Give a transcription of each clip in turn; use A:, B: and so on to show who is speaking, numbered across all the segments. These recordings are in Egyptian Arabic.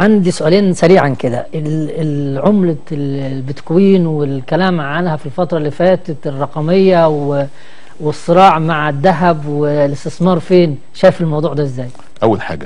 A: عندي سؤالين سريعا كده ال- العملة البيتكوين والكلام عنها في الفترة اللي فاتت الرقمية و- والصراع مع الذهب والاستثمار فين شايف الموضوع ده ازاي
B: اول حاجه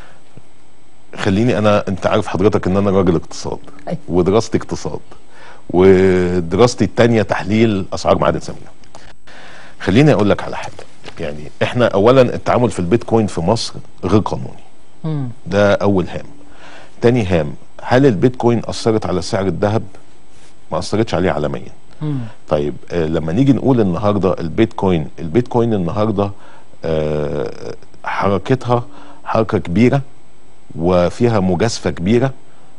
B: خليني انا انت عارف حضرتك ان انا راجل اقتصاد
A: أي.
B: ودراستي اقتصاد ودراستي التانية تحليل اسعار معادن ثمينه خليني اقول لك على حاجه يعني احنا اولا التعامل في البيتكوين في مصر غير قانوني
A: مم.
B: ده اول هام تاني هام هل البيتكوين اثرت على سعر الذهب ما اثرتش عليه عالميا
A: مم.
B: طيب آه لما نيجي نقول النهارده البيتكوين البيتكوين النهارده آه حركتها حركه كبيره وفيها مجازفه كبيره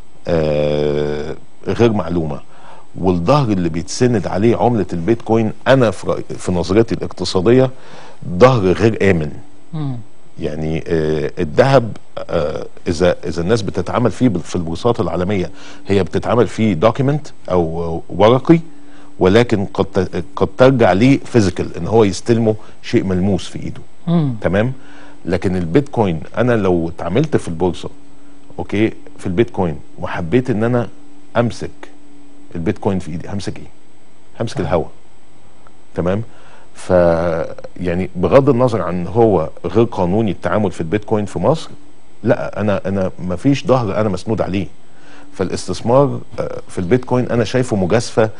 B: آه غير معلومه والظهر اللي بيتسند عليه عمله البيتكوين انا في رأي- في نظرتي الاقتصاديه ظهر غير امن
A: مم.
B: يعني آه، الذهب آه، اذا اذا الناس بتتعامل فيه في البورصات العالميه هي بتتعامل فيه دوكيمنت او ورقي ولكن قد ت- قد ترجع ليه فيزيكال ان هو يستلمه شيء ملموس في ايده
A: مم.
B: تمام لكن البيتكوين انا لو اتعاملت في البورصه اوكي في البيتكوين وحبيت ان انا امسك البيتكوين في ايدي همسك ايه همسك الهواء تمام ف يعني بغض النظر عن هو غير قانوني التعامل في البيتكوين في مصر لا انا انا ما فيش ظهر انا مسنود عليه فالاستثمار آه، في البيتكوين انا شايفه مجازفه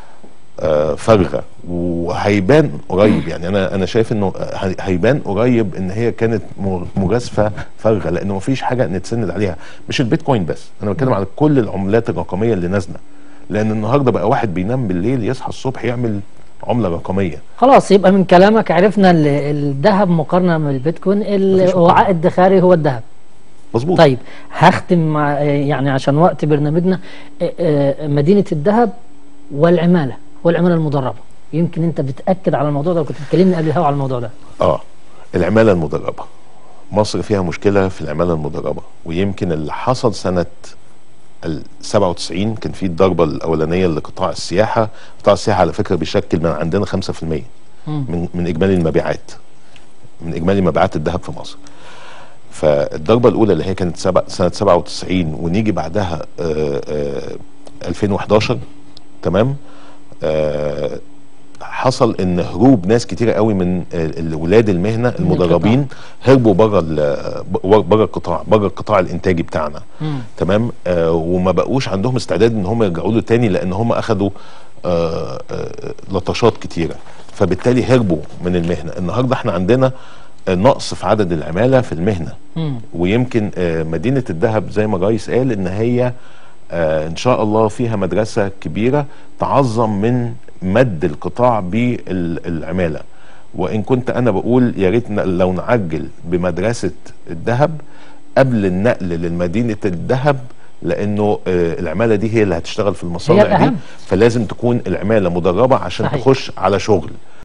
B: آه، فارغه وهيبان قريب يعني انا انا شايف انه هي- هيبان قريب ان هي كانت م- مجازفه فارغه لانه مفيش حاجه نتسند عليها مش البيتكوين بس انا بتكلم على كل العملات الرقميه اللي نازله لان النهارده بقى واحد بينام بالليل يصحى الصبح يعمل عمله رقميه
A: خلاص يبقى من كلامك عرفنا ال- الذهب مقارنة بالبيتكوين ال-
B: مفيش
A: وعاء الادخاري هو الذهب
B: مظبوط
A: طيب هختم مع يعني عشان وقت برنامجنا آه، آه، مدينة الذهب والعمالة والعمالة المدربة يمكن انت بتأكد على الموضوع ده وكنت بتكلمني قبل الهوا على الموضوع ده
B: اه العماله المدربه مصر فيها مشكله في العماله المدربه ويمكن اللي حصل سنه ال 97 كان في الضربه الاولانيه لقطاع السياحه قطاع السياحه على فكره بيشكل من عندنا 5% من من اجمالي المبيعات من اجمالي مبيعات الذهب في مصر فالضربه الاولى اللي هي كانت سبع سنه 97 ونيجي بعدها آه آه 2011 تمام آه حصل ان هروب ناس كتيره قوي من ال- ولاد المهنه المدربين هربوا بره ال- بره القطاع بره القطاع الانتاجي بتاعنا
A: مم.
B: تمام آه وما بقوش عندهم استعداد ان هم يرجعوا له تاني لان هم اخذوا آه آه لطشات كتيره فبالتالي هربوا من المهنه النهارده احنا عندنا آه، نقص في عدد العماله في المهنه
A: مم.
B: ويمكن آه، مدينه الذهب زي ما الرئيس قال ان هي آه، ان شاء الله فيها مدرسه كبيره تعظم من مد القطاع بالعماله وان كنت انا بقول يا ريت ن- لو نعجل بمدرسه الذهب قبل النقل لمدينه الذهب لانه آه، العماله دي هي اللي هتشتغل في المصانع دي
A: الأهم.
B: فلازم تكون العماله مدربه عشان
A: صحيح.
B: تخش على شغل